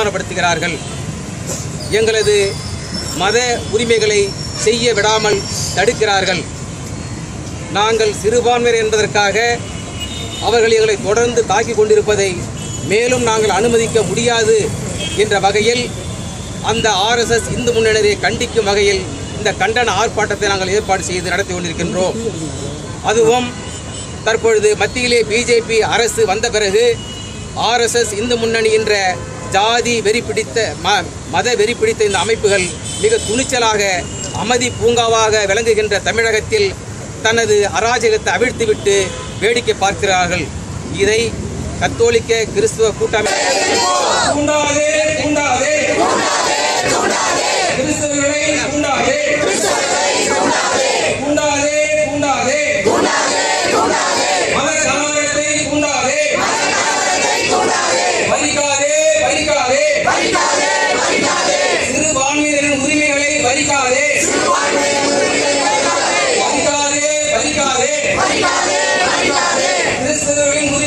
அவமானப்படுத்துகிறார்கள் எங்களது மத உரிமைகளை செய்ய விடாமல் தடுக்கிறார்கள் நாங்கள் சிறுபான்மையர் என்பதற்காக அவர்கள் எங்களை தொடர்ந்து தாக்கிக் கொண்டிருப்பதை மேலும் நாங்கள் அனுமதிக்க முடியாது என்ற வகையில் அந்த ஆர்எஸ்எஸ் இந்து முன்னணியை கண்டிக்கும் வகையில் இந்த கண்டன ஆர்ப்பாட்டத்தை நாங்கள் ஏற்பாடு செய்து நடத்தி கொண்டிருக்கின்றோம் அதுவும் தற்பொழுது மத்தியிலே பிஜேபி அரசு வந்த பிறகு ஆர்எஸ்எஸ் இந்து முன்னணி என்ற ஜாதி வெறி பிடித்த ம மத வெறி பிடித்த இந்த அமைப்புகள் மிக துணிச்சலாக அமைதி பூங்காவாக விளங்குகின்ற தமிழகத்தில் தனது அராஜகத்தை அவிழ்த்துவிட்டு வேடிக்கை பார்க்கிறார்கள் இதை கத்தோலிக்க கிறிஸ்துவ கூட்டமைப்பு தூண்டாதே தூண்டாதே கிறிஸ்தவர்களை தூண்டாதே தூண்டாதே தூண்டாதே மத கலவரத்தை தூண்டாதே பறிக்காதே பறிக்காதே சிறுபான்மையினரின் உரிமைகளை பறிக்காதே பறிக்காதே பறிக்காதே கிறிஸ்தவர்களின் உரிமைகளை